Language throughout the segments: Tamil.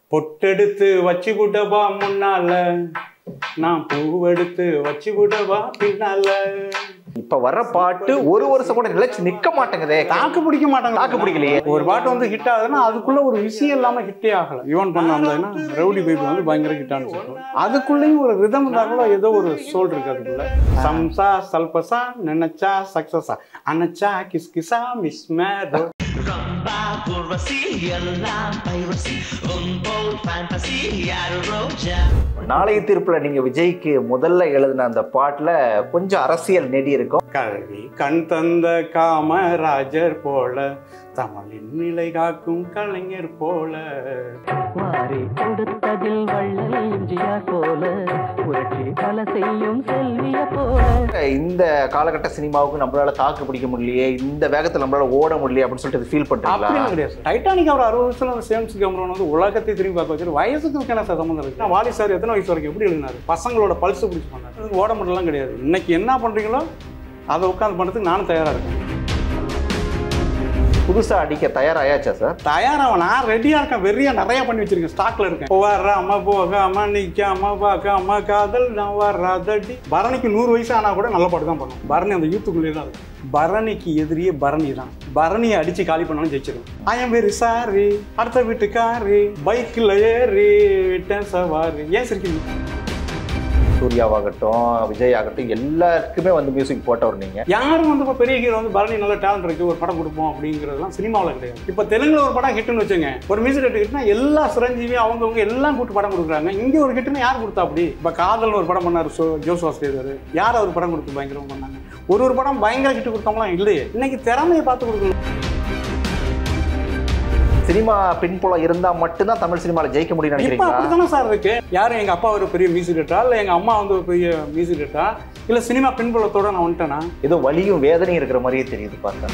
பொட்டெடுத்து வச்சு விடவா முன்னால நான் பூவெடுத்து வச்சு விடவா பின்னால இப்ப வர்ற பாட்டு ஒரு வருஷம் கூட நிலைச்சு நிக்க மாட்டேங்குதே தாக்கு பிடிக்க மாட்டாங்க தாக்கு பிடிக்கலையே. ஒரு பாட்டு வந்து ஹிட் ஆகுதுன்னா அதுக்குள்ள ஒரு விஷயம் இல்லாம ஹிட்டே ஆகல யுவன் பண்ண வந்ததுன்னா ரவுடி பேபி வந்து பயங்கர ஹிட் ஆனிச்சு அதுக்குள்ளேயும் ஒரு ரிதம் இருந்தாக்குள்ள ஏதோ ஒரு சோல் இருக்கு அதுக்குள்ள சம்சா சல்பசா நினைச்சா சக்சஸா அணைச்சா கிஸ் கிசா மிஸ் மேரோ ரம்பா ஊர்வசி எல்லாம் பைரசி உன்போல் ஃபேண்டசி யாரு ரோஜா நாளைய தீர்ப்புல நீங்க விஜய்க்கு முதல்ல எழுதின அந்த பாட்டுல கொஞ்சம் அரசியல் நெடி இருக்கும் கல்வி கண் தந்த காமராஜர் போல தமிழின் நிலை காக்கும் கலைஞர் போல வாரி கொடுத்ததில் வள்ளல் எம்ஜிஆர் போல புரட்சி பல செய்யும் செல்விய போல இந்த காலகட்ட சினிமாவுக்கு நம்மளால தாக்கு பிடிக்க முடியலையே இந்த வேகத்துல நம்மளால ஓட முடியலையே அப்படின்னு சொல்லிட்டு ஃபீல் பண்றீங்களா அப்படிலாம் கிடையாது டைட்டானிக் அவர் அறுபது வருஷம் சேம்ஸ் கேமரன் வந்து உலகத்தை திரும்பி பார்க்க வச்சு வயசுக்கு என்ன சார் சம்மந்தம் இருக்கு வாலி சார் எத்தனை வயசு வரைக்கும் எப்படி எழுதினாரு பசங்களோட பல்ஸ் பிடிச்சி பண்ணாரு அதுக்கு ஓட முடியலாம் கிடையாது இன்னைக்கு என்ன பண்றீங்களோ அதை உட்காந்து பண்ணுறதுக்கு நானும் தயாரா இருக்கேன் புதுசா அடிக்க தயாராயாச்சா சார் தயாராக நான் ரெடியா இருக்கேன் வெறியா நிறைய பண்ணி வச்சிருக்கேன் ஸ்டாக்ல இருக்கேன் வர்ற அம்மா போக அம்மா நிக்க அம்மா பார்க்க அம்மா காதல் நான் வர்றதடி பரணிக்கு நூறு வயசு ஆனா கூட நல்ல பாட்டு தான் பண்ணும் பரணி அந்த யூத்துக்குள்ளே தான் இருக்கு பரணிக்கு எதிரியே பரணி தான் பரணியை அடிச்சு காலி பண்ணாலும் ஜெயிச்சிடும் ஐ எம் வெரி சாரி அடுத்த வீட்டுக்காரி பைக்கில் ஏறி விட்டேன் சவாரி ஏன் சிரிக்கிறீங்க சூர்யாவாகட்டும் விஜய் ஆகட்டும் எல்லாருக்குமே வந்து மியூசிக் போட்டவர் நீங்க யாரும் வந்து இப்போ பெரிய ஹீரோ வந்து பரணி நல்ல டேலண்ட் இருக்கு ஒரு படம் கொடுப்போம் அப்படிங்கிறதுலாம் சினிமாவில் கிடையாது இப்போ தெலுங்குல ஒரு படம் ஹிட்னு வச்சுங்க ஒரு மியூசிக் ஹிட் ஹிட்னா எல்லா சிரஞ்சீவி அவங்கவுங்க எல்லாம் கூட்டு படம் கொடுக்குறாங்க இங்கே ஒரு ஹிட்னு யார் கொடுத்தா அப்படி இப்போ காதல்னு ஒரு படம் பண்ணார் சோ ஜோஸ் வாசுதேவர் யார் அவர் படம் கொடுத்து பயங்கரமா பண்ணாங்க ஒரு ஒரு படம் பயங்கர ஹிட் கொடுத்தவங்களாம் இல்லையே இன்னைக்கு திறமையை பார்த்து கொடுக்கணும் சினிமா பின்புலம் இருந்தா மட்டும்தான் தமிழ் சினிமால ஜெயிக்க முடியும்னு இப்போ நினைக்கிறீங்களா அப்படித்தானே சார் இருக்கு யாரும் எங்க அப்பா ஒரு பெரிய மியூசிக் ஹிட்டா இல்லை எங்க அம்மா வந்து ஒரு பெரிய மியூசிக் ஹிட்டா இல்லை சினிமா பின்புலத்தோட நான் வந்துட்டேனா ஏதோ வலியும் வேதனையும் இருக்கிற மாதிரியே தெரியுது பார்த்தா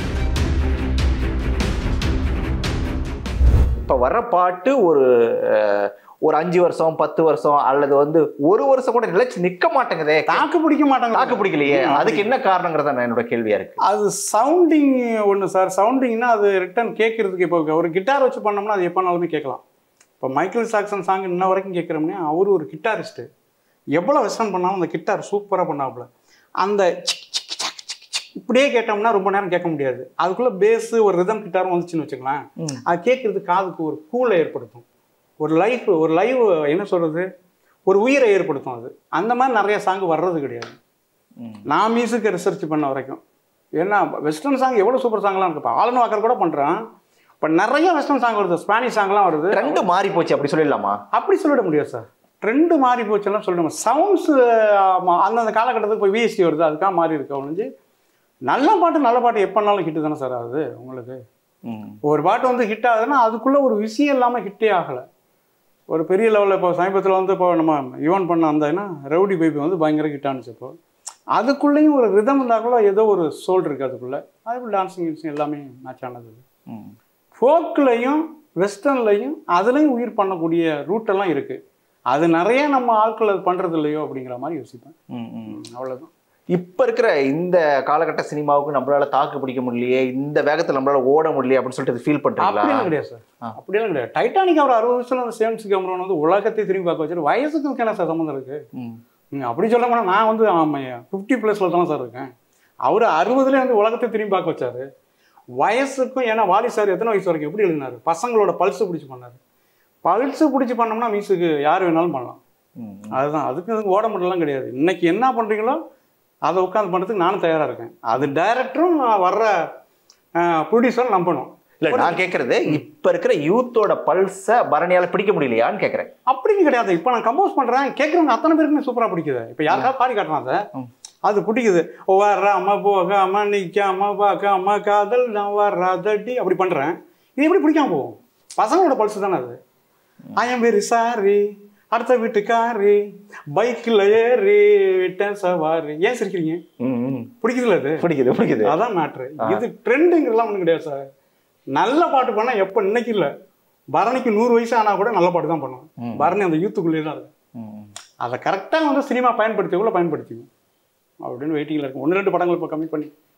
இப்ப வர்ற பாட்டு ஒரு அஹ், ஒரு அஞ்சு வருஷம் பத்து வருஷம் அல்லது வந்து ஒரு வருஷம் கூட நிலைச்சு நிக்க மாட்டேங்குதே தாக்கு பிடிக்க மாட்டாங்க தாக்கு பிடிக்கலையே ம், அதுக்கு என்ன காரணங்கிறத நான் என்னோட கேள்வியா இருக்கு அது சவுண்டிங் ஒன்று சார் சவுண்டிங்னா அது ரிட்டர்ன் கேட்கறதுக்கு இப்போ ஒரு கிட்டார் வச்சு பண்ணோம்னா அது எப்போனாலுமே கேட்கலாம் இப்போ மைக்கேல் சாக்சன் சாங் இன்ன வரைக்கும் கேட்குறோம்னா அவர் ஒரு கிட்டாரிஸ்ட்டு எவ்வளோ வெஸ்டர்ன் பண்ணாலும் அந்த கிட்டார் சூப்பராக பண்ணாப்புல அந்த சிக் சிக் சக் சிக் சிக் இப்படியே கேட்டோம்னா ரொம்ப நேரம் கேட்க முடியாது அதுக்குள்ளே பேஸு ஒரு ரிதம் கிட்டாரும் வந்துச்சுன்னு வச்சுக்கலாம் ம். அது கேட்கறது காதுக்கு ஒரு கூலை ஏற்படுத்தும் ஒரு லைஃப் ஒரு லைவ் என்ன சொல்கிறது ஒரு உயிரை ஏற்படுத்தும் அது அந்த மாதிரி நிறைய சாங் வர்றது கிடையாது ம். நான் மியூசிக்கை ரிசர்ச் பண்ண வரைக்கும் ஏன்னா வெஸ்டர்ன் சாங் எவ்வளோ சூப்பர் சாங்லாம் இருக்கு இப்போ ஆளுநர் வாக்கர் கூட பண்ணுறான் இப்போ நிறைய வெஸ்டர்ன் சாங் வருது ஸ்பானிஷ் சாங்லாம் வருது ட்ரெண்ட் மாறி போச்சு அப்படி சொல்லிடலாமா அப்படி சொல்லிட முடியாது சார் ட்ரெண்டு மாறி போச்செல்லாம் சொல்லிட சவுண்ட்ஸ் அந்தந்த காலகட்டத்துக்கு போய் விஎஸ்டி வருது அதுக்காக மாறி இருக்கு ஒழிஞ்சு நல்ல பாட்டு நல்ல பாட்டு எப்போனாலும் ஹிட்டு தானே சார் ஆகுது உங்களுக்கு ம். ஒரு பாட்டு வந்து ஹிட் ஆகுதுன்னா அதுக்குள்ளே ஒரு விஷயம் இல்லாமல் ஹிட்டே ஆகலை ஒரு பெரிய லெவலில் இப்போ சமீபத்தில் வந்து இப்போ நம்ம யுவன் பண்ண அந்த ரவுடி பேபி வந்து பயங்கர ஹிட் ஆனிச்சு இப்போ அதுக்குள்ளேயும் ஒரு ரிதம் இருந்தாக்குள்ள ஏதோ ஒரு சோல் இருக்குது அதுக்குள்ளே அதுக்குள்ள டான்ஸிங் கின்ஸிங் எல்லாமே மேட்ச் ஆனது ம். ஃபோக்லையும் வெஸ்டர்ன்லையும் அதுலேயும் உயிர் பண்ணக்கூடிய ரூட்டெல்லாம் இருக்குது அது நிறைய நம்ம ஆட்கள் அது பண்ணுறது இல்லையோ அப்படிங்கிற மாதிரி யோசிப்பேன் ம், ம். அவ்வளோதான் இப்ப இருக்கிற இந்த காலகட்ட சினிமாவுக்கு நம்மளால தாக்கு பிடிக்க முடியலையே இந்த வேகத்துல நம்மளால ஓட முடியலையே அப்படின்னு சொல்லிட்டு ஃபீல் பண்றீங்களா அப்படியெல்லாம் கிடையாது சார் ஆ. அப்படியெல்லாம் கிடையாது டைட்டானிக் அவர் அறுபது வருஷம் அந்த சேம்ஸ் கேமரன் வந்து உலகத்தை திரும்பி பார்க்க வச்சு வயசுக்கு என்ன சார் சம்மந்தம் இருக்குது ம். நீங்க அப்படி சொல்ல போனால் நான் வந்து ஆமாய்யா ஃபிஃப்டி ப்ளஸில் தான் சார் இருக்கேன் அவர் அறுபதுலேயே வந்து உலகத்தை திரும்பி பார்க்க வச்சாரு வயசுக்கும் ஏன்னா வாலி சார் எத்தனை வயசு வரைக்கும் எப்படி எழுதினாரு பசங்களோட பல்ஸு பிடிச்சி பண்ணாரு பல்ஸு பிடிச்சி பண்ணோம்னா மியூசிக்கு யார் வேணாலும் பண்ணலாம் ம். அதுதான் அதுக்கு இதுக்கு ஓட மட்டும்லாம் கிடையாது இன்னைக்கு என்ன பண்ணுறீங்களோ அதை உட்காந்து பண்ணுறதுக்கு நானும் தயாராக இருக்கேன் அது டைரக்டரும் வர்ற ப்ரொடியூசரும் நம்பணும் இல்ல நான் கேக்குறது இப்ப இருக்கிற யூத்தோட பல்ஸ பரணியால பிடிக்க முடியலையான்னு கேக்குறேன் அப்படின்னு கிடையாது இப்போ நான் கம்போஸ் பண்ணுறேன் கேட்குறவங்க அத்தனை பேருக்குமே சூப்பராக பிடிக்குது இப்போ யாருக்காவது பாடி காட்டுறான் அதை ம். அது பிடிக்குது ஓ வர்ற அம்மா போக அம்மா நிற்க அம்மா பார்க்க அம்மா காதல் நான் வர்றதடி அப்படி பண்ணுறேன் இது எப்படி பிடிக்காம போகும் பசங்களோட பல்ஸ் தானே அது ஐ எம் வெரி சாரி அடுத்த வீட்டுக்காரி பைக்கில் ஏறி விட்டேன் சவாரி ஏன் சிரிக்கிறீங்க ம், ம். பிடிக்குதுல்ல அது பிடிக்குது பிடிக்குது அதான் மேட்ரு இது ட்ரெண்டுங்கிறலாம் ஒன்றும் கிடையாது சார் நல்ல பாட்டு பண்ணா எப்போ இன்னைக்கு இல்லை பரணிக்கு நூறு வயசு ஆனா கூட நல்ல பாட்டு தான் பண்ணுவோம் ம். பரணி அந்த யூத்துக்குள்ளே தான் இருக்கு ம். அதை கரெக்டாக வந்து சினிமா பயன்படுத்திக்குள்ள பயன்படுத்திக்கும் அப்படின்னு வெயிட்டிங்கில் இருக்கும் ஒன்று ரெண்டு படங்கள் இப்போ கம்மி பண்ணி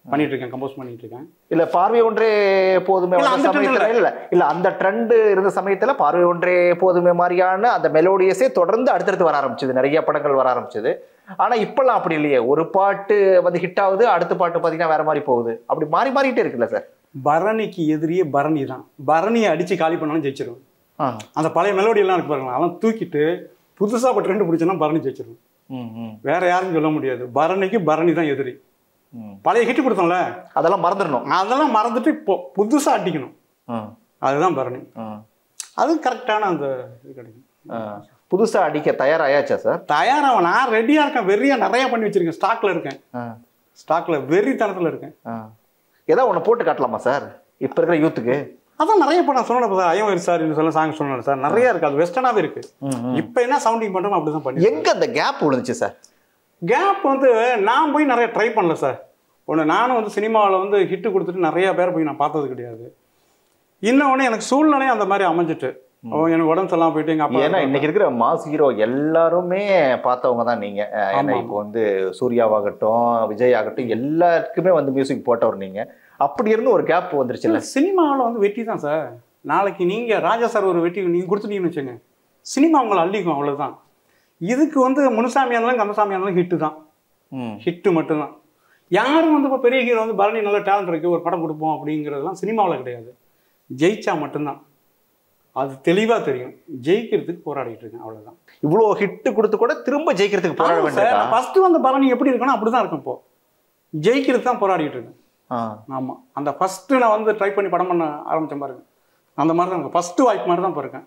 பண்ணிட்டு இருக்கேன் கம்போஸ் பண்ணிட்டு இருக்கேன் இல்ல பார்வை ஒன்றே போதுமே இல்ல, வந்த அந்த trend சமயத்துல இல்ல இல்ல அந்த ட்ரெண்ட் இருந்த சமயத்துல பார்வை ஒன்றே போதுமே மாதிரியான அந்த மெலோடியஸே தொடர்ந்து அடுத்தடுத்து வர ஆரம்பிச்சது நிறைய படங்கள் வர ஆரம்பிச்சது ஆனா இப்பெல்லாம் அப்படி இல்லையே ஒரு பாட்டு வந்து ஹிட் ஆகுது அடுத்த பாட்டு பாத்தீங்கன்னா வேற மாதிரி போகுது அப்படி மாறி மாறிட்டே இருக்குல்ல சார் பரணிக்கு எதிரியே பரணி தான் பரணியை அடிச்சு காலி பண்ணாலும் ஜெயிச்சிருவேன் அந்த பழைய மெலோடி எல்லாம் இருக்கு பாருங்க அதெல்லாம் தூக்கிட்டு புதுசா இப்போ ட்ரெண்ட் பிடிச்சோன்னா பரணி ஜெயிச்சிருவேன் வேற யாரும் சொல்ல முடியாது பரணிக்கு பரணி தான் எதிரி பழைய ஹிட் கொடுத்தோம்ல அதெல்லாம் மறந்துடணும் அதெல்லாம் மறந்துட்டு இப்போ புதுசா அடிக்கணும் அதுதான் பரணி அது கரெக்டான அந்த இது கிடைக்கும் புதுசா அடிக்க தயாராயாச்சா சார் தயாராக நான் ரெடியா இருக்கேன் வெறியா நிறைய பண்ணி வச்சிருக்கேன் ஸ்டாக்ல இருக்கேன் ஸ்டாக்ல வெறித்தனத்துல இருக்கேன் ஏதாவது ஒண்ணு போட்டு காட்டலாமா சார் இப்ப இருக்கிற யூத்துக்கு அதான் நிறைய படம் சொன்னேன் சார் ஐயம் சார் இந்த சொல்ல சாங் சொன்னேன் சார் நிறைய இருக்கு அது வெஸ்டர்னாவே இருக்கு இப்போ என்ன சவுண்டிங் பண்றோமோ அப்படிதான் பண்ணி எங்க அந்த கேப் விழுந்துச்சு சார் கேப் வந்து நான் போய் நிறைய ட்ரை பண்ணல சார் ஒன்று நானும் வந்து சினிமாவில் வந்து ஹிட்டு கொடுத்துட்டு நிறைய பேர் போய் நான் பார்த்தது கிடையாது இன்னொன்று எனக்கு சூழ்நிலை அந்த மாதிரி அமைஞ்சிட்டு அவன் எனக்கு உடம்பு சரியில்லாம போயிட்டு எங்கள் அப்பா ஏன்னா இன்னைக்கு இருக்கிற மாஸ் ஹீரோ எல்லாருமே பார்த்தவங்க தான் நீங்க அஹ் ஏன்னா ஆமா, இப்போ வந்து சூர்யாவாகட்டும் விஜய் ஆகட்டும் எல்லாருக்குமே வந்து மியூசிக் போட்டவர் நீங்க அப்படி இருந்து ஒரு கேப் வந்துருச்சுல்ல சினிமாவில் வந்து வெற்றி தான் சார் நாளைக்கு நீங்கள் ராஜா சார் ஒரு வெற்றி நீங்கள் கொடுத்துட்டீங்கன்னு வச்சுங்க சினிமா உங்களை அள்ளிக்கும் அவ்வளவுதான் இதுக்கு வந்து முனுசாமியாக இருந்தாலும் கந்தசாமியாக இருந்தாலும் ஹிட்டு தான் ம். ஹிட்டு மட்டும்தான் யாரும் வந்து இப்போ பெரிய ஹீரோ வந்து பரணி நல்ல டேலண்ட் இருக்கு ஒரு படம் கொடுப்போம் அப்படிங்கிறதெல்லாம் சினிமாவில் கிடையாது ஜெயிச்சா மட்டும்தான் அது தெளிவாக தெரியும் ஜெயிக்கிறதுக்கு போராடிட்டு இருக்கேன் அவ்வளவுதான் இவ்வளோ ஹிட் கொடுத்து கூட திரும்ப ஜெயிக்கிறதுக்கு போராட ஆமா சார் வேண்டியதா ஃபர்ஸ்ட் வந்து பரணி எப்படி இருக்கணும் அப்படிதான் இருக்கும் இப்போ ஜெயிக்கிறது தான் போராடிட்டு இருக்கேன் ஆ. ஆமா அந்த ஃபர்ஸ்ட் நான் வந்து ட்ரை பண்ணி படம் பண்ண ஆரம்பிச்ச பாருங்க அந்த மாதிரி தான் ஃபர்ஸ்ட் வாய்ப்பு மாதிரி தான் இப்போ இருக்கேன்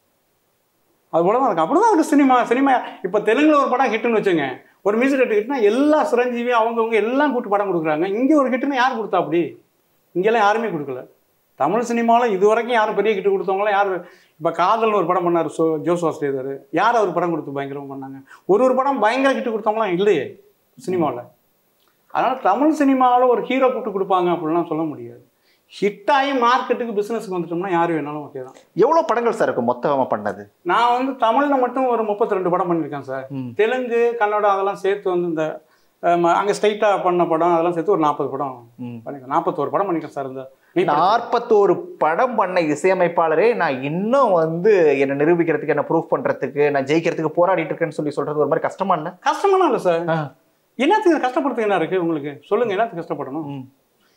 அது போல தான் இருக்கு அப்படிதான் இருக்கு சினிமா சினிமா இப்போ தெலுங்குல ஒரு படம் ஹிட்னு வச்சுங்க ஒரு மியூசிக் ஹிட் ஹிட்னா எல்லா சிரஞ்சீவி அவங்கவுங்க எல்லாம் கூட்டு படம் கொடுக்குறாங்க இங்கே ஒரு ஹிட்னு யார் கொடுத்தா அப்படி இங்கெல்லாம் யாருமே கொடுக்கல தமிழ் சினிமாவில் இது வரைக்கும் யாரும் பெரிய ஹிட் கொடுத்தவங்களாம் யார் இப்போ காதல்னு ஒரு படம் பண்ணார் சோ ஜோஸ் வாஸ்தேதர் யார் அவர் படம் கொடுத்து பயங்கரமாக பண்ணாங்க ஒரு ஒரு படம் பயங்கர ஹிட் கொடுத்தவங்களாம் இல்லையே சினிமாவில் அதனால் தமிழ் சினிமாவில் ஒரு ஹீரோ கூப்பிட்டு கொடுப்பாங்க அப்படிலாம் சொல்ல முடியாது ஹிட் ஆகி மார்க்கெட்டுக்கு பிஸ்னஸ்க்கு வந்துட்டோம்னா யார் வேணாலும் ஓகே தான் எவ்வளவு படங்கள் சார் இருக்கும் மொத்தமா பண்ணது நான் வந்து தமிழில் மட்டும் ஒரு முப்பத்தி ரெண்டு படம் பண்ணியிருக்கேன் சார் ம். தெலுங்கு கன்னடம் அதெல்லாம் சேர்த்து வந்து இந்த அங்கே ஸ்ட்ரைட்டாக பண்ண படம் அதெல்லாம் சேர்த்து ஒரு நாற்பது படம் ம். பண்ணிருக்கேன் நாற்பத்தோரு படம் பண்ணியிருக்கேன் சார் இந்த நாற்பத்தோரு படம் பண்ண இசையமைப்பாளரே நான் இன்னும் வந்து என்னை நிரூபிக்கிறதுக்கு என்ன ப்ரூஃப் பண்றதுக்கு நான் ஜெயிக்கிறதுக்கு போராடிட்டு இருக்கேன்னு சொல்லி சொல்றது ஒரு மாதிரி கஷ்டமா இல்ல கஷ்டமெல்லாம் இல்லை சார் ஆ. என்னத்துக்கு கஷ்டப்படுறதுக்கு என்ன இருக்குது உங்களுக்கு சொல்லுங்கள் என்னத்துக்கு கஷ்டப்படணும் ம்.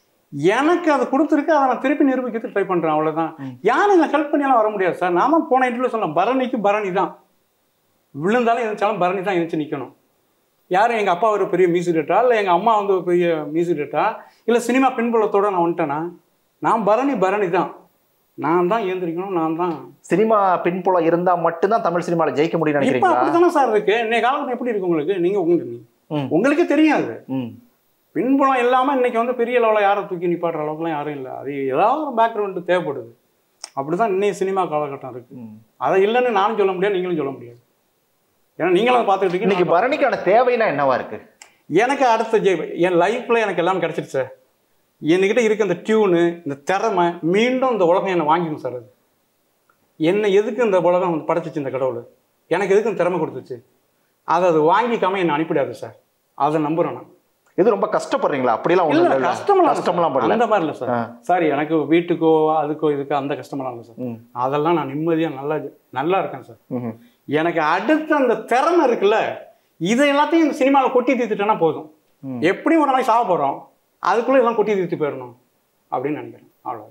எனக்கு அது கொடுத்துருக்கு அதை நான் திருப்பி நிரூபிக்கிறதுக்கு ட்ரை பண்ணுறேன் அவ்வளோதான் யாரும் இதை ஹெல்ப் பண்ணியாலும் வர முடியாது சார் நான் தான் போன இன்டர்வியூ சொன்னேன் பரணிக்கு பரணி தான் விழுந்தாலும் எந்திரிச்சாலும் பரணி தான் எந்திரிச்சு நிற்கணும் யாரும் எங்கள் அப்பா ஒரு பெரிய மியூசிக் டேட்டா இல்லை எங்கள் அம்மா வந்து ஒரு பெரிய மியூசிக் டேட்டா இல்லை சினிமா பின்புலத்தோட நான் வந்துட்டேனா நான் பரணி பரணி தான் நான் தான் ஏந்திரிக்கணும் நான் தான் சினிமா பின்புலம் இருந்தா மட்டும்தான் தமிழ் சினிமால ஜெயிக்க முடியும்னு இப்போ நினைக்கிறீங்களா அப்படித்தானே சார் இருக்கு இன்னைக்கு காலகட்டம் எப்படி இருக்கு உங்களுக்கு நீங்கள் உங்களுக்கு ம். உங்களுக்கே தெரியும் அது ம். பின்புலம் இல்லாமல் இன்னைக்கு வந்து பெரிய லெவலில் யாரை தூக்கி நிப்பாட்டுற அளவுக்குலாம் யாரும் இல்லை அது ஏதாவது ஒரு பேக்ரவுண்டு தேவைப்படுது அப்படிதான் இன்னைய சினிமா காலகட்டம் இருக்கு ம். அதை இல்லைன்னு நானும் சொல்ல முடியாது நீங்களும் சொல்ல முடியாது ஏன்னா நீங்களும் அதை பார்த்துட்டு இருக்கீங்க இன்னைக்கு நானும் பரணிக்கான தேவைனா என்னவா இருக்கு பார்த்துட்டு- எனக்கு அடுத்த ஜெய் என் லைஃப்ல எனக்கு எல்லாம் கிடைச்சிருச்சு சார் என்கிட்ட இருக்க இந்த டியூனு இந்த திறமை மீண்டும் இந்த உலகம் என்னை வாங்கிக்கும் சார் அது என்னை எதுக்கு இந்த உலகம் வந்து படைச்சிச்சு இந்த கடவுள் எனக்கு எதுக்கு இந்த திறமை கொடுத்துச்சு அதை அது வாங்கிக்காம என்னை அனுப்பிடாது சார் அதை நம்புறேன் நான் இது ரொம்ப கஷ்டப்படுறீங்களா அப்படிலாம் இல்ல ஒண்ணும் இல்ல கஷ்டமெல்லாம் கஷ்டம்லாம் இல்ல. படல அந்த மாதிரி இல்லை சார் ஆ. சாரி எனக்கு வீட்டுக்கோ அதுக்கோ இதுக்கோ அந்த கஷ்டமெல்லாம் இல்லை சார் ம். அதெல்லாம் நான் நிம்மதியா நல்லா நல்லா இருக்கேன் சார் ம்ஹும். எனக்கு அடுத்த அந்த திறமை இருக்குல்ல இதை எல்லாத்தையும் இந்த சினிமாவில் கொட்டி தீர்த்துட்டேன்னா போதும் ம். எப்படியும் ஒரு நாளைக்கு சாக போறோம் அதுக்குள்ள எல்லாம் கொட்டி தீர்த்து போயிடணும் அப்படின்னு நினைக்கிறேன் அவ்வளோ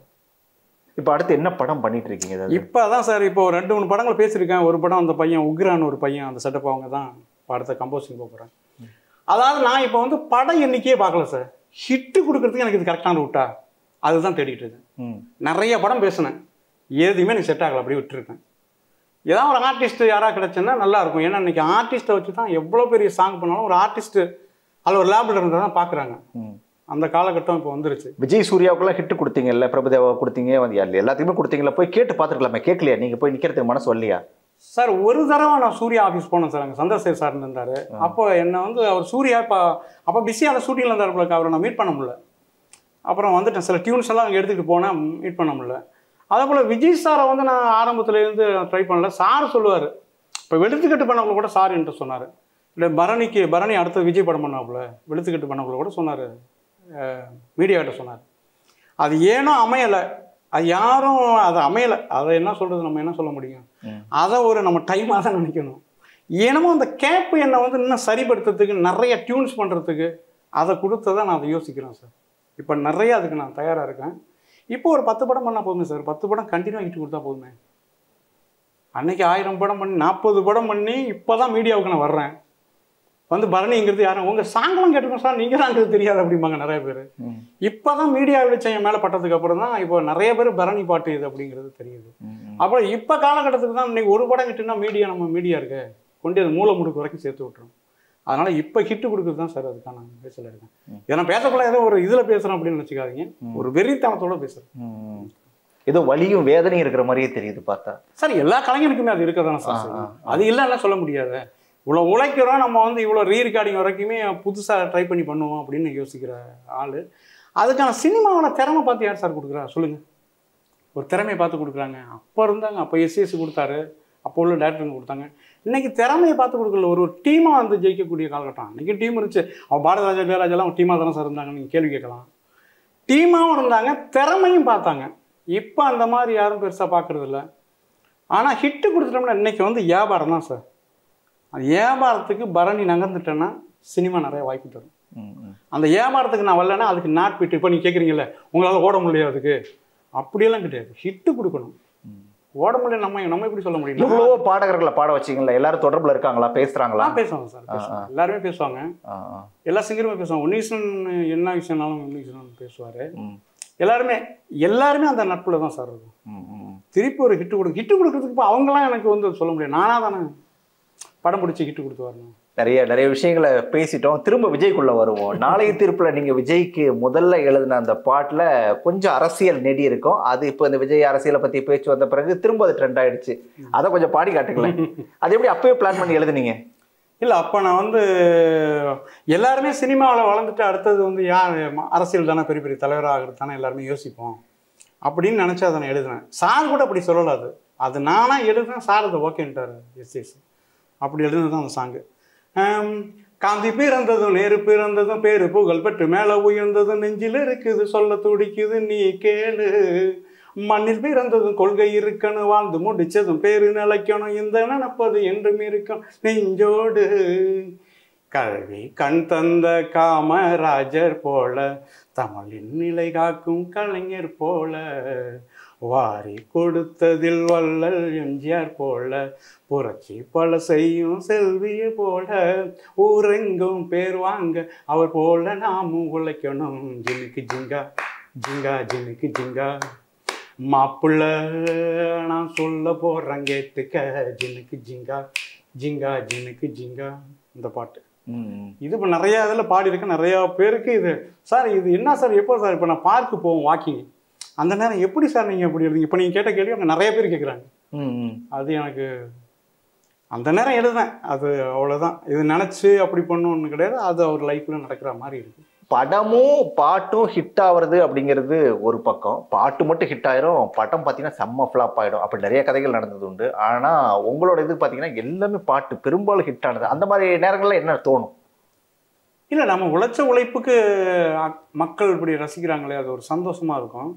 இப்ப அடுத்து என்ன படம் பண்ணிட்டு இருக்கீங்க ஏதாவது? இப்போ தான் சார் இப்போ ஒரு ரெண்டு மூணு படங்கள் பேசியிருக்கேன் ஒரு படம் அந்த பையன் உக்ரான் ஒரு பையன் அந்த செட்டப் அவங்க தான் இப்போ அடுத்த கம்போசிங் போகிறேன் அதாவது நான் இப்போ வந்து படம் எண்ணிக்கையே பார்க்கல சார் ஹிட்டு கொடுக்கறதுக்கு எனக்கு இது கரெக்டான விட்டா அதுதான் தேடிட்டு இருக்கேன் ம். நிறைய படம் பேசினேன் எதுவுமே எனக்கு செட் ஆகல அப்படியே விட்டுருக்கேன் ஏதாவது ஒரு ஆர்டிஸ்ட் யாராவது கிடைச்சுன்னா நல்லா இருக்கும் ஏன்னா இன்னைக்கு ஆர்டிஸ்ட்டை வச்சு தான் எவ்வளோ பெரிய சாங் பண்ணாலும் ஒரு ஆர்டிஸ்ட் அதில் ஒரு லேபில் இருந்தால் தான் பார்க்குறாங்க ம். அந்த காலகட்டம் இப்போ வந்துருச்சு விஜய் சூர்யாவுக்குலாம் ஹிட் கொடுத்தீங்கல்ல பிரபுதேவா கொடுத்தீங்க வந்து எல்லா- எல்லாத்துக்குமே கொடுத்தீங்களா போய் கேட்டு பார்த்துருக்கலாமே கேட்கலையா நீங்க போய் நிக்கிறதுக்கு மனசு வரலையா சார் ஒரு தடவை நான் சூர்யா ஆஃபீஸ் போனேன் சார் அங்கே சந்திரசேகர் சார் இருந்தார் அப்போ என்னை வந்து அவர் சூர்யா இப்போ அப்போ பிஸியான ஷூட்டிங்கில் இருந்தார் போல அவரை நான் மீட் பண்ண முடியல அப்புறம் வந்துட்டேன் சில டியூன்ஸ் எல்லாம் அங்கே எடுத்துக்கிட்டு போனேன் மீட் பண்ண முடியல அதே போல் விஜய் சாரை வந்து நான் ஆரம்பத்துல இருந்து ட்ரை பண்ணல சார் சொல்லுவார் இப்போ வெளுத்துக்கட்டு பண்ணக்குள்ள கூட சார் என்கிட்ட சொன்னார் இல்லை பரணிக்கு பரணி அடுத்த விஜய் படம் பண்ணாப்புல வெளுத்துக்கட்டு பண்ணக்குள்ள கூட சொன்னார் மீடியாக்கிட்ட சொன்னார் அது ஏனோ அமையலை அது யாரும் அது அமையலை அதை என்ன சொல்கிறது நம்ம என்ன சொல்ல முடியும் ம். அதை ஒரு நம்ம டைமாக தான் நினைக்கணும் ஏனமோ அந்த கேப்பு என்னை வந்து இன்னும் சரிப்படுத்துறதுக்கு நிறைய டியூன்ஸ் பண்ணுறதுக்கு அதை கொடுத்ததை நான் அதை யோசிக்கிறேன் சார் இப்போ நிறைய அதுக்கு நான் தயாராக இருக்கேன் இப்போ ஒரு பத்து படம் பண்ணால் போதுமே சார் பத்து படம் கண்டினியூ ஹிட் கொடுத்தா போதுமே அன்னைக்கு ஆயிரம் படம் பண்ணி நாற்பது படம் பண்ணி இப்போ தான் மீடியாவுக்கு நான் வர்றேன் வந்து பரணிங்கிறது யாரும் உங்கள் சாங்கெல்லாம் கேட்டுக்கோங்க சார் நீங்கள் தான் எங்களுக்கு தெரியாது அப்படிம்பாங்க நிறைய பேர் ம். இப்போ தான் மீடியா வெளிச்சம் என் மேலே பட்டதுக்கு அப்புறம் தான் இப்போ நிறைய பேர் பரணி பாட்டு இது அப்படிங்கிறது தெரியுது ம். அப்புறம் இப்போ காலகட்டத்துக்கு தான் இன்னைக்கு ஒரு படம் கிட்டுனா மீடியா நம்ம மீடியா இருக்கு கொண்டு அது மூல முடுக்கு வரைக்கும் சேர்த்து விட்டுரும் அதனால இப்போ ஹிட்டு கொடுக்குறது தான் சார் அதுக்கான பேசல இருக்கேன் இதை நான் பேசக்குள்ள ஏதோ ஒரு இதில் பேசுகிறேன் அப்படின்னு வச்சுக்காதீங்க ஒரு வெறித்தனத்தோட பேசுகிறேன் ம். ஏதோ வலியும் வேதனையும் இருக்கிற மாதிரியே தெரியுது பார்த்தா சார் எல்லா கலைஞனுக்குமே அது இருக்க தானே சார் செய்யும். அது இல்லைன்னா சொல்ல முடியாது இவ்வளோ உழைக்கிறோம் நம்ம வந்து இவ்வளோ ரீ ரெக்கார்டிங் வரைக்குமே புதுசாக ட்ரை பண்ணி பண்ணுவோம் அப்படின்னு யோசிக்கிற ஆள் அதுக்கான சினிமாவோட திறமை பார்த்து யார் சார் கொடுக்குறா சொல்லுங்கள் ஒரு திறமையை பார்த்து கொடுக்குறாங்க அப்போ இருந்தாங்க அப்போ எஸ்சிஎஸ் கொடுத்தாரு அப்போ உள்ள டேரக்டருங்க கொடுத்தாங்க இன்னைக்கு திறமையை பார்த்து கொடுக்கல ஒரு ஒரு டீமாக வந்து ஜெயிக்கக்கூடிய காலகட்டம் இன்னைக்கு டீம் இருந்துச்சு அவன் பாரதராஜா இளையராஜாலாம் டீமாக தானே சார் இருந்தாங்க நீங்கள் கேள்வி கேட்கலாம் டீமாகவும் இருந்தாங்க திறமையும் பார்த்தாங்க இப்போ அந்த மாதிரி யாரும் பெருசாக பார்க்கறது இல்ல ஆனால் ஹிட்டு கொடுத்துட்டோம்னா இன்னைக்கு வந்து வியாபாரம் தான் சார் அந்த வியாபாரத்துக்கு பரணி நகர்ந்துட்டேன்னா சினிமா நிறைய வாய்ப்பு தரும் ம், ம். அந்த வியாபாரத்துக்கு நான் வரலன்னா அதுக்கு நாட் பிட்டு இப்போ நீங்கள் கேட்குறீங்கல்ல உங்களால் ஓட முடியாது அதுக்கு அப்படியெல்லாம் கிடையாது ஹிட்டு கொடுக்கணும் ஓட முடியல நம்ம நம்ம எப்படி சொல்ல முடியும் எவ்வளவோ பாடகர்களை பாட வச்சீங்களா எல்லாரும் தொடர்புல இருக்காங்களா பேசுறாங்களா நான் பேசுவாங்க சார் பேசுவாங்க எல்லாருமே பேசுவாங்க ஆ, ஆ. எல்லா சிங்கருமே பேசுவாங்க உன்னீசன் என்ன விஷயம்னாலும் உன்னீசன் பேசுவார் ம், எல்லாருமே எல்லாருமே அந்த நட்பில் தான் சார் இருக்கும் ம், ம். திருப்பி ஒரு ஹிட்டு கொடு ஹிட்டு கொடுக்கறதுக்கு இப்போ அவங்களாம் எனக்கு வந்து சொல்ல முடியாது நானாக தானே படம் பிடிச்சி ஹிட்டு கொடுத்து வரணும் நிறைய நிறைய விஷயங்களை பேசிட்டோம் திரும்ப விஜய்க்குள்ள வருவோம் நாளைய தீர்ப்புல நீங்க விஜய்க்கு முதல்ல எழுதின அந்த பாட்டுல கொஞ்சம் அரசியல் நெடி இருக்கும் அது இப்போ இந்த விஜய் அரசியலை பத்தி பேச்சு வந்த பிறகு திரும்ப அது ட்ரெண்ட் ஆயிடுச்சு அதை கொஞ்சம் பாடி காட்டுங்களேன் அது எப்படி அப்பவே பிளான் பண்ணி எழுதுனீங்க இல்லை அப்போ நான் வந்து எல்லாருமே சினிமாவில் வளர்ந்துட்டு அடுத்தது வந்து யார் ம- அரசியல் தானே பெரிய பெரிய தலைவராக ஆகிறது தானே எல்லாருமே யோசிப்போம் அப்படின்னு நினச்சி அதை நான் எழுதினேன் சார் கூட அப்படி சொல்லல அது அது நானாக எழுதுனேன் சார் அதை ஓகேன்ட்டார் எஸ் எஸ் அப்படி எழுதுனது தான் அந்த சாங்கு காந்தி பிறந்ததும் நேரு பிறந்ததும் பேரு புகழ் பெற்று மேலே உயர்ந்ததும் நெஞ்சில் இருக்குது சொல்ல துடிக்குது நீ கேளு மண்ணில் பிறந்ததும் கொள்கை இருக்கணும் வாழ்ந்து முடிச்சதும் பேரு நிலைக்கணும் இந்த நினைப்பது என்றும் இருக்கும் நெஞ்சோடு கல்வி கண் தந்த காமராஜர் போல தமிழின் நிலை காக்கும் கலைஞர் போல வாரி கொடுத்ததில் வள்ளல் எம்ஜிஆர் போல புரட்சி பல செய்யும் செல்விய போல ஊரெங்கும் பேர் வாங்க அவர் போல நாமும் உழைக்கணும் ஜினுக்கு ஜிங்கா ஜிங்கா ஜினுக்கு ஜிங்கா மாப்பிள்ள நான் சொல்ல போறேன் கேட்டுக்க ஜினுக்கு ஜிங்கா ஜிங்கா ஜினுக்கு ஜிங்கா இந்த பாட்டு ம், இது இப்போ நிறைய இதில் பாடியிருக்கேன் நிறையா பேருக்கு இது சார் இது என்ன சார் எப்போ சார் இப்போ நான் பார்க்கு போவோம் வாக்கிங் அந்த நேரம் எப்படி சார் நீங்கள் எப்படி எழுதுங்க இப்போ நீங்கள் கேட்ட கேள்வி அங்கே நிறைய பேர் கேட்குறாங்க ம், ம். அது எனக்கு அந்த நேரம் எழுதுனேன் அது அவ்வளோதான் இது நினச்சி அப்படி பண்ணணும்னு கிடையாது அது அவர் லைஃப்பில் நடக்கிற மாதிரி இருக்கு படமும் பாட்டும் ஹிட் ஆகுறது அப்படிங்கிறது ஒரு பக்கம் பாட்டு மட்டும் ஹிட் ஆயிரும் படம் பார்த்தீங்கன்னா செம்ம ஃப்ளாப் ஆயிடும் அப்படி நிறைய கதைகள் நடந்தது உண்டு ஆனா உங்களோட இது பார்த்தீங்கன்னா எல்லாமே பாட்டு பெரும்பாலும் ஹிட் ஆனது அந்த மாதிரி நேரங்கள்ல என்ன தோணும் இல்லை நம்ம உழைச்ச உழைப்புக்கு அ- மக்கள் இப்படி ரசிக்கிறாங்களே அது ஒரு சந்தோஷமா இருக்கும்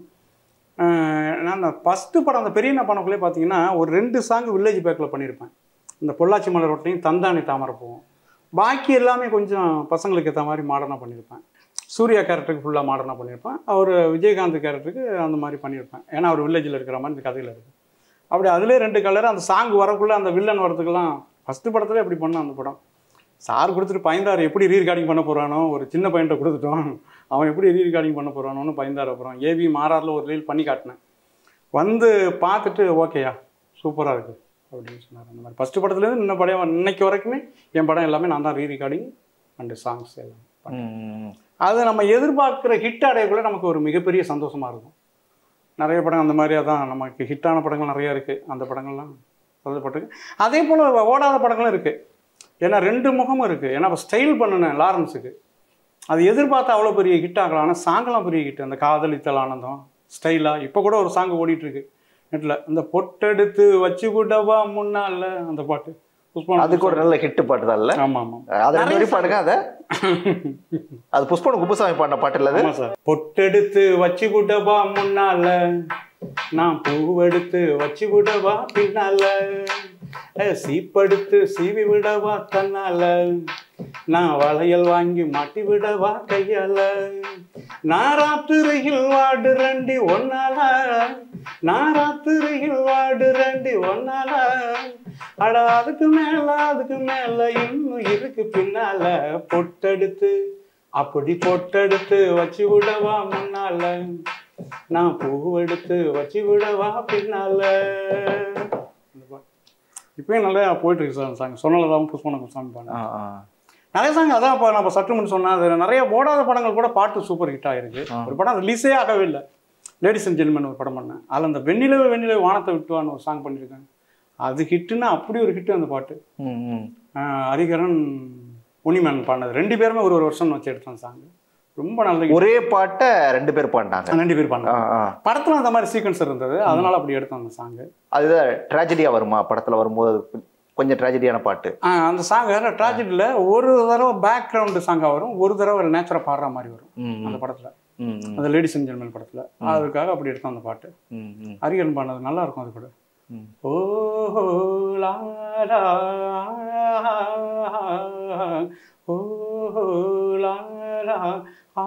அஹ் நான் அந்த ஃபஸ்ட்டு படம் அந்த பெரிய பணக்குள்ளே பார்த்தீங்கன்னா ஒரு ரெண்டு சாங் வில்லேஜ் பேக்கில் பண்ணியிருப்பேன் இந்த பொள்ளாச்சி மலர் ரொட்டையும் தந்தானி தாமரை போவோம் பாக்கி எல்லாமே கொஞ்சம் பசங்களுக்கு ஏற்ற மாதிரி மாடர்னாக பண்ணியிருப்பேன் சூர்யா கேரக்டருக்கு ஃபுல்லாக மாடர்னாக பண்ணியிருப்பேன் அவர் விஜயகாந்த் கேரக்டருக்கு அந்த மாதிரி பண்ணியிருப்பேன் ஏன்னா அவர் வில்லேஜில் இருக்கிற மாதிரி இந்த கதையில் இருக்குது அப்படி அதிலே ரெண்டு கலர் அந்த சாங் வரக்குள்ளே அந்த வில்லன் வரதுக்கெல்லாம் ஃபஸ்ட்டு படத்துல அப்படி பண்ண அந்த படம் சார் கொடுத்துட்டு பயந்தார் எப்படி ரீ ரெக்கார்டிங் பண்ண போகிறானோ ஒரு சின்ன பையன்ட்ட கொடுத்துட்டோம் அவன் எப்படி ரீ ரெக்கார்டிங் பண்ண போகிறானோன்னு பயந்தார் அப்புறம் ஏவி மாறாரில் ஒரு ரீல் பண்ணி காட்டினேன் வந்து பார்த்துட்டு ஓகேயா சூப்பராக இருக்குது அப்படின்னு சொன்னார் அந்த மாதிரி ஃபஸ்ட்டு படத்துலேருந்து இன்னும் படம் இன்னைக்கு வரைக்குமே என் படம் எல்லாமே நான் தான் ரீ ரெக்கார்டிங் அண்டு சாங்ஸ் எல்லாம் ம், அது நம்ம எதிர்பார்க்குற ஹிட் அடையக்குள்ள நமக்கு ஒரு மிகப்பெரிய சந்தோஷமாக இருக்கும் நிறைய படம் அந்த மாதிரி அதான் நமக்கு ஹிட்டான படங்கள் நிறைய இருக்குது அந்த படங்கள்லாம் சொல்லப்பட்டிருக்கு அதே போல் ஓடாத படங்களும் இருக்குது ஏன்னா ரெண்டு முகமும் இருக்குது ஏன்னா இப்போ ஸ்டைல் பண்ணினேன் லாரன்ஸுக்கு அது எதிர்பார்த்தா அவ்வளோ பெரிய ஹிட் ஆகலாம் ஆனால் சாங்கெல்லாம் பெரிய ஹிட் அந்த காதலித்தல் ஆனந்தம் ஸ்டைலாக இப்போ கூட ஒரு சாங் ஓடிட்டுருக்கு நெட்டில் இந்த பொட்டெடுத்து வச்சு கூடவா முன்னால அந்த பாட்டு புஷ்பவனம் அதுக்கு ஒரு நல்ல ஹிட் பாட்டு தான் இல்ல ஆமா ஆமா அது ரெண்டு நிறைய வரி பாடுங்க அத அது புஷ்பன் குப்புசாமி பாடின பாட்டு இல்ல அது ஆமா சார் பொட்டெடுத்து வச்சு விடவா முன்னால நான் பூவெடுத்து வச்சு விடவா பின்னால அஹ், சீப்படுத்து சீவி விடவா தன்னால நான் வளையல் வாங்கி மாட்டி விடவா கையால நான் ராத்திரியில் வாடு ரெண்டி ஒன்னால நான் ராத்திரியில் வாடு ரெண்டி ஒன்னால அட அதுக்கு மேல அதுக்கு மேல இன்னும் இருக்கு பின்னால பொட்டெடுத்து அப்படி பொட்டெடுத்து வச்சு விடவா முன்னால நான் பூவெடுத்து வச்சு விடவா பின்னால இப்பயும் நல்லா போயிட்டு இருக்கு சார் சாங் சொன்னதான் புஷ்பன சாமி பாருங்க ஆ, ஆ. நிறைய சாங் அதான் இப்போ நம்ம சற்று முன் சொன்னா அது நிறைய ஓடாத படங்கள் கூட பாட்டு சூப்பர் ஹிட் ஆயிருக்கு ஒரு படம் ரிலீஸே ஆகவே இல்லை லேடிஸ் அண்ட் ஜென்மன் ஒரு படம் பண்ணேன் அதில் அந்த வெண்ணிலவு வெண்ணிலவு வானத்தை விட்டுவான்னு ஒரு சாங் பண்ணியிருக்காங்க அது ஹிட்டுன்னா அப்படி ஒரு ஹிட் அந்த பாட்டு ம், ம். ஆஹ் ஹரிகரன் உனிமேன் பாடினது ரெண்டு பேருமே ஒரு ஒரு வருஷம் வச்சு எடுத்தோம் சாங் ரொம்ப நல்ல hit. ஒரே பாட்டை ரெண்டு பேர் பாடினாங்க ரெண்டு பேர் ஆ, பாடினாங்க ஆ. படத்துல அந்த மாதிரி சீக்வன்ஸ் இருந்தது அதனால அப்படி எடுத்தோம் அந்த சாங் அதுதான் ட்ராஜடியா வருமா படத்துல வரும்போது கொஞ்சம் ட்ராஜடியான பாட்டு அந்த சாங் ட்ராஜடியில் ஒரு தடவை பேக்ரவுண்டு சாங்காக வரும் ஒரு தடவை நேச்சுரல் பாடுற மாதிரி வரும் ம், அந்த படத்துல ம், ம், அந்த லேடிஸ் அண்ட் ஜென்மன் படத்துல அதுக்காக அப்படி எடுத்தோம் அந்த பாட்டு ம், ம், ஹரிகரன் பாடினது நல்லா இருக்கும் அது கூட ம். ஓ லா லா, ஓ லா லா, ஆ,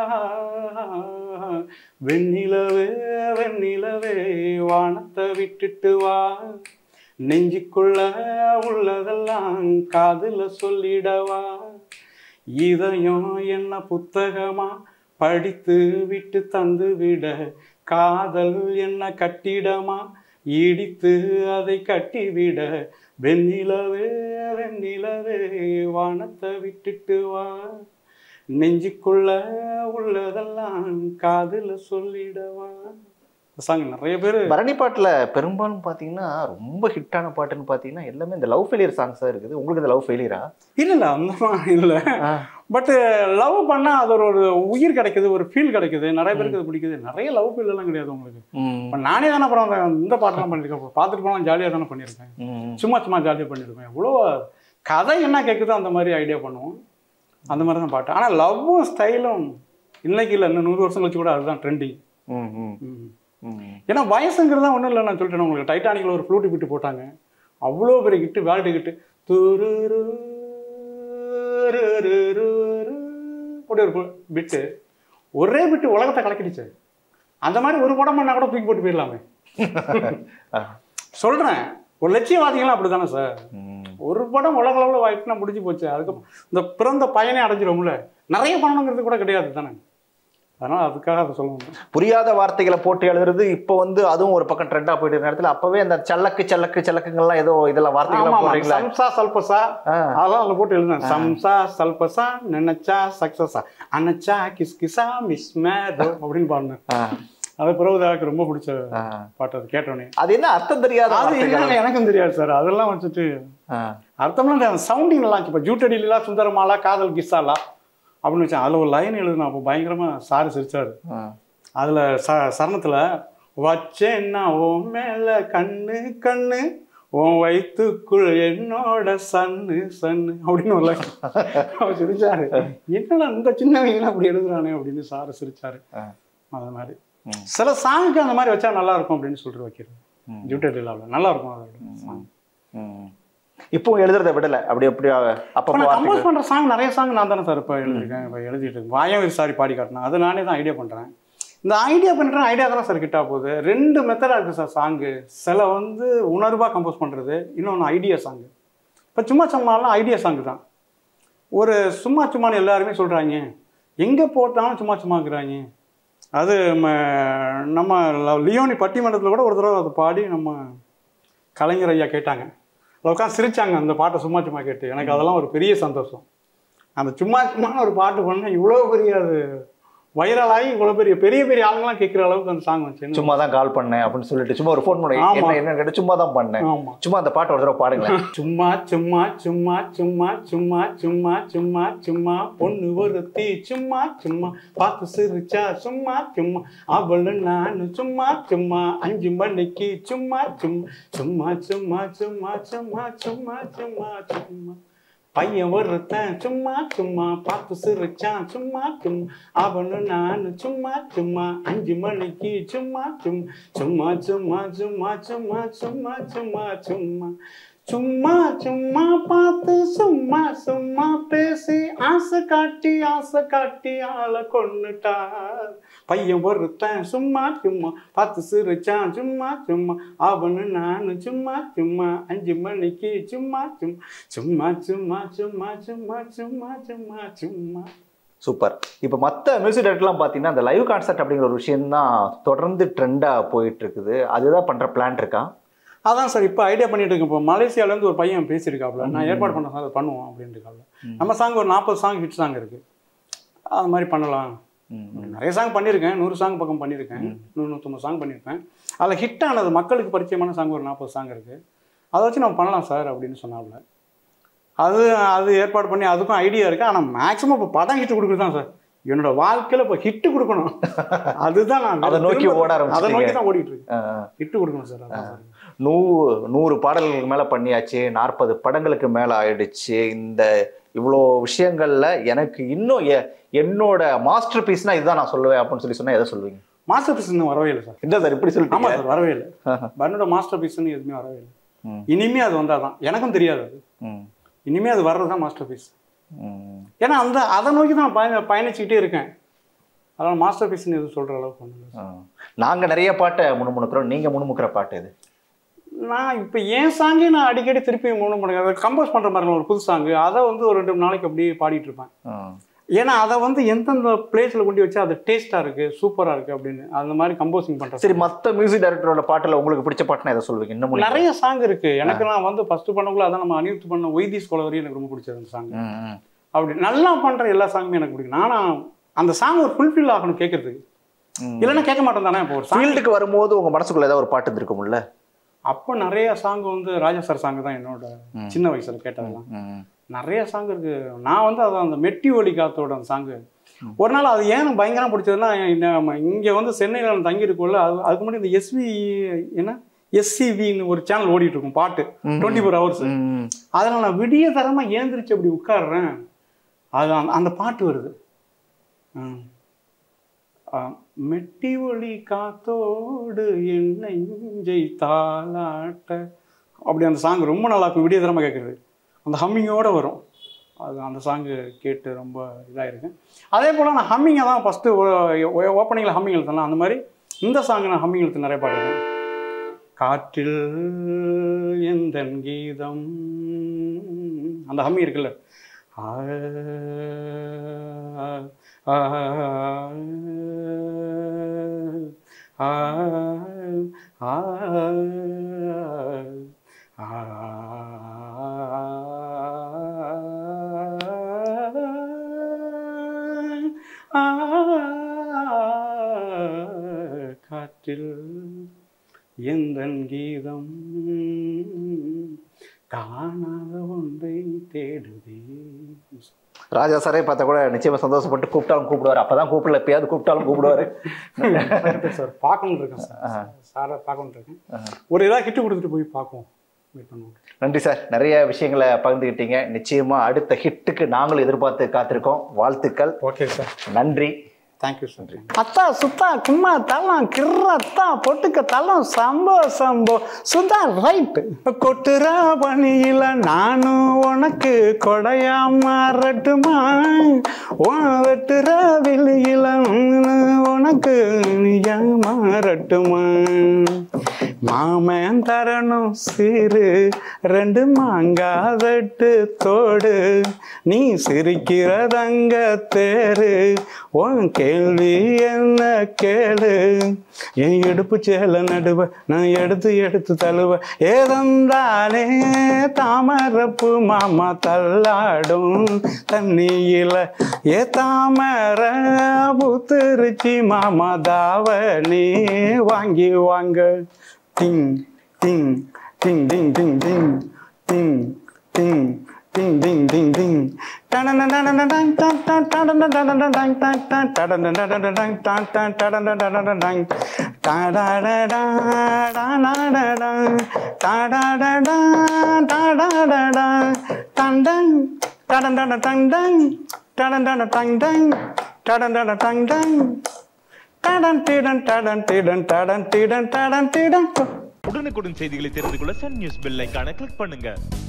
வெண்ணிலவே வெண்ணிலவே வானத்தை விட்டுட்டு வா நெஞ்சுக்குள்ள உள்ளதெல்லாம் காதுல சொல்லிடவா இதயம் என்ன புத்தகமா படித்து விட்டு தந்து விட காதல் என்ன கட்டிடமா இடித்து அதை கட்டிவிட வெண்ணிலவே வெண்ணிலவே வானத்தை விட்டுட்டு வா நெஞ்சுக்குள்ள உள்ளதெல்லாம் காதுல சொல்லிடவா சாங் நிறைய பேர் பரணி பாட்டுல பெரும்பாலும் பாத்தீங்கன்னா ரொம்ப ஹிட்டான பாட்டுன்னு பாத்தீங்கன்னா எல்லாமே இந்த லவ் ஃபெயிலியர் சாங்ஸ் தான் இருக்குது உங்களுக்கு இந்த லவ் ஃபெயிலியரா இல்ல இல்ல அந்த மாதிரி இல்ல பட் லவ் பண்ணா அது ஒரு ஒரு உயிர் கிடைக்குது ஒரு ஃபீல் கிடைக்குது நிறைய பேருக்கு அது பிடிக்குது நிறைய லவ் ஃபீல் எல்லாம் கிடையாது உங்களுக்கு இப்ப நானே தானே அப்புறம் அந்த- இந்த பாட்டெல்லாம் பண்ணியிருக்கேன் இப்ப பார்த்துட்டு போனால் ஜாலியாக தானே பண்ணியிருக்கேன் சும்மா சும்மா ஜாலியாக பண்ணியிருக்கேன் எவ்வளோ கதை என்ன கேட்குதோ அந்த மாதிரி ஐடியா பண்ணுவோம் அந்த மாதிரி தான் பாட்டு ஆனால் லவ்வும் ஸ்டைலும் இன்னைக்கு இல்லை இன்னும் நூறு வருஷம் கழிச்சு கூட அதுதான் ட்ரெண்டிங் ஏன்னா வயசுங்கிறது தான் ஒன்றும் இல்லை நான் சொல்லிட்டேன் உங்களுக்கு டைட்டானிக்கில் ஒரு ஃப்ளூட்டு விட்டு போட்டாங்க அவ்வளோ பெரிய கிட்டு வேர்ல்டு கிட்டு துருரு அப்படி ஒரு பிட்டு ஒரே பிட்டு உலகத்தை கலக்கிடுச்சு அந்த மாதிரி ஒரு படம் பண்ணா கூட தூக்கி போட்டு போயிடலாமே சொல்றேன் ஒரு லட்சியவாதிகளும் அப்படிதானே சார் ஒரு படம் உலக அளவில் வாய்ப்புனா முடிஞ்சு போச்சு அதுக்கப்புறம் இந்த பிறந்த பயனே அடைஞ்சிரும்ல நிறைய பண்ணணுங்கிறது கூட கிடையாது தானே அதனால அதுக்காக அதை சொல்லணும் புரியாத வார்த்தைகளை போட்டு எழுதுறது இப்போ வந்து அதுவும் ஒரு பக்கம் ட்ரெண்டா போயிட்டு இருக்க நேரத்துல அப்பவே அந்த சல்லக்கு சல்லக்கு சல்லக்குங்கள்லாம் ஏதோ இதெல்லாம் ஆமா, வார்த்தைகள் ஆமா. போடுறீங்களா சம்சா சல்பசா ஆ. அதெல்லாம் அதுல போட்டு எழுதுனேன் சம்சா சல்பசா நினைச்சா சக்சஸா அனச்சா கிஸ் கிசா மிஸ் மேரோ அப்படின்னு பாடினேன் ஆ, அது பிரபுதாவுக்கு ரொம்ப பிடிச்ச ஆ. பாட்டு அது கேட்டோன்னே அது என்ன அர்த்தம் தெரியாத அது வார்த்தைகள்? என்னன்னு எனக்கும் தெரியாது சார் அதெல்லாம் வச்சுட்டு ஆ, அர்த்தம்லாம் தெரியாது சவுண்டிங் நல்லா இருந்துச்சு இப்போ ஜூட்டடிலா சுந்தரமாலா காதல் கிஸ்ஸாலா அப்படின்னு வச்சேன் அதில் ஒரு லைன் எழுதுனா அப்போ பயங்கரமாக சாரு சிரிச்சாரு ஆ. அதில் ச சரணத்தில் வச்சேன்னா உன் மேலே கண்ணு கண்ணு உன் வயிற்றுக்குள் என்னோட சன்னு சன்னு அப்படின்னு ஒரு line. அவர் சிரிச்சாரு என்னடா இந்த சின்ன வயசுல அப்படி எழுதுறானே அப்படின்னு சாரு சிரிச்சாரு ஆ. அது மாதிரி ம். சில சாங்குக்கு அந்த மாதிரி வச்சா நல்லா இருக்கும் அப்படின்னு சொல்லிட்டு வைக்கிறது ம். ஜூட்டடிலாவில் நல்லா இருக்கும் அதோட song. ம். இப்போ எழுதுறத விடல அப்படி அப்படி அப்பப்போ இப்போ நான் வார்த்தைகள் கம்போஸ் பண்ணுற சாங் நிறைய சாங் நான் தானே சார் இப்போ எழுதியிருக்கேன் இப்போ எழுதிட்டு இருக்கேன் வாயம் சாரி பாடி காட்டினேன் அது நானே தான் ஐடியா பண்ணுறேன் இந்த ஐடியா பண்ணுறேன் ஐடியா தானே சார் கிட்டா போகுது ரெண்டு மெத்தடாக இருக்குது சார் சாங்கு சில வந்து உணர்வாக கம்போஸ் பண்ணுறது இன்னொன்று ஐடியா சாங்கு இப்போ சும்மா சும்மாலாம் ஐடியா சாங்கு தான் ஒரு சும்மா சும்மான்னு எல்லாருமே சொல்கிறாங்க எங்கே போட்டாலும் சும்மா சும்மாக்குறாங்க அது ம- நம்ம ல- லியோனி பட்டிமன்றத்தில் கூட ஒரு தடவை அதை பாடி நம்ம கலைஞர் ஐயா கேட்டாங்க அதில் உட்காந்து சிரிச்சாங்க அந்த பாட்டை சும்மா சும்மா கேட்டு எனக்கு அதெல்லாம் ஒரு பெரிய சந்தோஷம் அந்த சும்மா சும்மா ஒரு பாட்டு பண்ண இவ்வளோ பெரிய அது வைரல் ஆகி இவ்வளவு பெரிய பெரிய பெரிய ஆளுங்கலாம் கேட்குற அளவுக்கு அந்த சாங் வந்துச்சு சும்மா தான் கால் பண்ணேன் அப்படின்னு சொல்லிட்டு சும்மா ஒரு ஃபோன் பண்ணி ஆமா. என்ன என்ன கேட்டு சும்மா தான் பண்ணேன் ஆமா சும்மா அந்த பாட்டு ஒரு தடவை பாடுங்களேன் சும்மா சும்மா சும்மா சும்மா சும்மா சும்மா சும்மா சும்மா பொண்ணு ஒருத்தி சும்மா சும்மா பார்த்து சிரிச்சா சும்மா சும்மா அவளு நானு சும்மா சும்மா அஞ்சு மணிக்கு சும்மா சும்மா சும்மா சும்மா சும்மா சும்மா சும்மா சும்மா சும்மா பையன் ஒருத்தன் சும்மா சும்மா பார்த்து சிரிச்சான் சும்மா சும்மா அவனு நானு சும்மா சும்மா அஞ்சு மணிக்கு சும்மா சும்மா சும்மா சும்மா சும்மா சும்மா சும்மா சும்மா சும்மா சும்மா பார்த்து சும்மா சும்மா பேசி ஆசை காட்டி ஆசை காட்டி ஆளை கொன்னுட்டார் பையன் ஒருத்தன் சும்மா சும்மா பார்த்து சிரிச்சான் சும்மா சும்மா அவனு நானு சும்மா சும்மா அஞ்சு மணிக்கு சும்மா சும்மா சும்மா சும்மா சும்மா சும்மா சும்மா சும்மா சும்மா சூப்பர் இப்போ மற்ற மியூசிக் டேரக்டர்லாம் பார்த்தீங்கன்னா அந்த லைவ் கான்சர்ட் அப்படிங்கிற ஒரு விஷயம் தான் தொடர்ந்து ட்ரெண்டாக போயிட்டு இருக்குது அதுதான் பண்ணுற பிளான் இருக்கா அதான் சார் இப்போ ஐடியா பண்ணிட்டு இருக்கேன் இப்போ மலேசியாலேருந்து ஒரு பையன் பேசியிருக்காப்ல நான் ஏற்பாடு பண்ண சார் அதை பண்ணுவோம் அப்படின்ட்டுருக்காப்ல நம்ம சாங் ஒரு நாற்பது சாங் ஹிட் சாங் இருக்கு அது மாதிரி பண்ணலாம் நிறைய சாங் பண்ணியிருக்கேன் நூறு சாங் பக்கம் பண்ணியிருக்கேன் நூறு நூற்றம்பது சாங் பண்ணியிருப்பேன் அதில் ஹிட் ஆனது மக்களுக்கு பரிச்சயமான சாங் ஒரு நாற்பது சாங் இருக்கு அதை வச்சு நம்ம பண்ணலாம் சார் அப்படின்னு சொன்னாப்ல அது அது ஏற்பாடு பண்ணி அதுக்கும் ஐடியா இருக்கு ஆனால் மேக்ஸிமம் இப்போ படம் ஹிட் கொடுக்குறது தான் சார் என்னோட வாழ்க்கையில் இப்போ ஹிட் கொடுக்கணும் அதுதான் நான் அதை நோக்கி திரும்ப- ஓட ஆரம்பிச்சிட்டீங்க. அதை நோக்கி தான் ஓடிட்டு இருக்கு அஹ், ஹிட் கொடுக்கணும் சார் அதான் சார் நூ நூறு பாடல்களுக்கு மேலே பண்ணியாச்சு நாற்பது படங்களுக்கு மேலே ஆயிடுச்சு இந்த இவ்வளோ விஷயங்கள்ல எனக்கு இன்னும் எ- என்னோட மாஸ்டர் பீஸ்னா இதுதான் நான் சொல்லுவேன் அப்படின்னு சொல்லி சொன்னா எதை சொல்லுவீங்க மாஸ்டர் பீஸ் இன்னும் வரவே இல்லை சார் என்ன சார் இப்படி ஆமா சொல்லிட்டீங்க சார் வரவே இல்லை பர்னோட மாஸ்டர் பீஸ்னு எதுவுமே வரவே இல்லை ம். இனிமே அது வந்தாதான் எனக்கும் தெரியாது அது ம், இனிமே அது வர்றது தான் மாஸ்டர் பீஸ் ம். ஏன்னா அந்த அதை நோக்கி தான் பயண பயணிச்சுக்கிட்டே இருக்கேன் அதனால மாஸ்டர் பீஸ்னு எதுவும் சொல்ற அளவுக்கு ஒன்றும் இல்லை ஆ. நாங்க நிறைய பாட்டை முணுமுணுக்கிறோம் நீங்க முணுமுணுக்கிற பாட்டு இது நான் இப்போ என் சாங்கே நான் அடிக்கடி திருப்பி மூணு பண்ணுங்க அதை கம்போஸ் பண்ணுற மாதிரி ஒரு புது சாங்கு அதை வந்து ஒரு ரெண்டு மூணு நாளைக்கு அப்படியே பாடிட்டு இருப்பேன் ஆ. ஏன்னா அதை வந்து எந்தெந்த பிளேஸில் கொண்டு வச்சா அது டேஸ்ட்டாக இருக்குது சூப்பராக இருக்குது அப்படின்னு அந்த மாதிரி கம்போசிங் பண்ணுறேன் சரி மத்த மியூசிக் டைரக்டரோட பாட்டுல உங்களுக்கு பிடிச்ச பாட்டுனா எதை சொல்லுவீங்க இன்னும் முன்னாடி? நிறைய சாங் இருக்கு எனக்கு நான் வந்து ஃபர்ஸ்ட் பண்ணக்குள்ள அதான் நம்ம அனிருத் பண்ண ஒய்தீஸ் கொலவரி எனக்கு ரொம்ப பிடிச்சது அந்த சாங் ம், ம். அப்படி நல்லா பண்ற எல்லா சாங்குமே எனக்கு பிடிக்கும் நானா அந்த சாங் ஒரு ஃபுல்ஃபில் ஆகணும் கேட்கறதுக்கு ம். இல்லைன்னா கேட்க மாட்டேன் தானே இப்போ ஒரு சாங் ஃபீல்டுக்கு வரும்போது உங்க மனசுக்குள்ள ஏதாவது ஒரு பாட்டு இருந்திருக்கும்ல அப்போ நிறைய சாங் வந்து ராஜா சார் சாங் தான் என்னோட சின்ன வயசுல கேட்டதெல்லாம் ம். நிறைய சாங் இருக்கு நான் வந்து அது அந்த மெட்டி ஒலி காத்தோட அந்த சாங் ஒரு நாள் அது ஏன் பயங்கரம் பிடிச்சதுன்னா நம்ம இங்க வந்து சென்னையில் நான் தங்கி இருக்கோம்ல அது அதுக்கு முன்னாடி இந்த எஸ்வி என்ன எஸ்சிவின்னு ஒரு சேனல் ஓடிட்டு இருக்கும் பாட்டு டுவெண்ட்டி ஃபோர் ஹவர்ஸ் ம். அதில் நான் விடிய தரமா ஏந்திரிச்சு அப்படி உட்கார்றேன் அது அந்த- அந்த பாட்டு வருது ம். ஆ, மெட்டி ஒளி காத்தோடு என் நெஞ்சை தாளாட்ட அப்படி அந்த சாங் ரொம்ப நல்லா இருக்கும் விடிய தரமா கேட்குறது அந்த ஹம்மிங்கோட வரும் அது அந்த சாங்கு கேட்டு ரொம்ப இதாக இருக்கேன் அதே போல் நான் ஹம்மிங்கை தான் ஃபஸ்ட்டு ஓப்பனிங்கில் ஹம்மிங் எழுத்தலாம் அந்த மாதிரி இந்த சாங் நான் ஹம்மிங் எழுத்து நிறைய பாடுறேன் காற்றில் எந்த கீதம் அந்த ஹம்மி இருக்குல்ல ஆ, ஆ, ஆ, ஆ, ஆ, காற்றில் எந்தன் கீதம் காணாத ஒன்றை தேடுதே ராஜா சாரே பார்த்தா கூட நிச்சயமா சந்தோஷப்பட்டு கூப்பிட்டாலும் கூப்பிடுவாரு அப்பதான் கூப்பிடல எப்பயாவது கூப்பிட்டாலும் கூப்பிடுவாரு சார் பார்க்கணும்னு இருக்கேன் சார் சாரை பார்க்கணும்னு இருக்கேன் ஒரு இதாக கிட்டு கொடுத்துட்டு போய் பார்ப்போம் வெயிட் பண்ணுவோம் நன்றி சார் நிறைய விஷயங்களை பகிர்ந்துக்கிட்டீங்க நிச்சயமா அடுத்த ஹிட்டுக்கு நாங்களும் எதிர்பார்த்து காத்திருக்கோம் வாழ்த்துக்கள் ஓகே சார் நன்றி தேங்க்யூ சார் அத்தா சுத்தா கும்மா தள்ளம் கிர்ரத்தா பொட்டுக்க தள்ளம் சம்போ சம்போ சுதா ரைட் கொட்டுற பணியில நானும் உனக்கு கொடையா மாறட்டுமா உன் வெட்டுற வெளியில உனக்கு நீயா மாறட்டுமா மாமன் தரணும் சீரு ரெண்டு மாங்காதட்டு தோடு நீ சிரிக்கிறதங்க தேரு உன் கேள்வி என்ன கேளு என் இடுப்பு சேல நடுவ நான் எடுத்து எடுத்து தழுவ ஏதந்தானே தாமரப்பு மாமா தள்ளாடும் தண்ணியில ஏ தாமர புத்துருச்சி மாமா தாவணி வாங்கி வாங்க டிங் டிங் டிங் டிங் டிங் டிங் டிங் டிங் டிங் டிங் டிங் டிங் டடடடடடடங் டன் டன் டடடடடடடங் டன் டன் டடடடடடடங் டன் டன் டடடடடடடங் டடடடா டடடடா டடடடா டடடடா டண்டங் டடடட டண்டங் டடடட டண்டங் டடடட டண்டங் டடன் டிடன் டடன் டிடன் டடன் டிடன் டடன் டிடன் உடனுக்குடன் செய்திகளை தெரிந்து கொள்ள சன் நியூஸ் பெல் ஐகானை கிளிக் பண்ணுங்க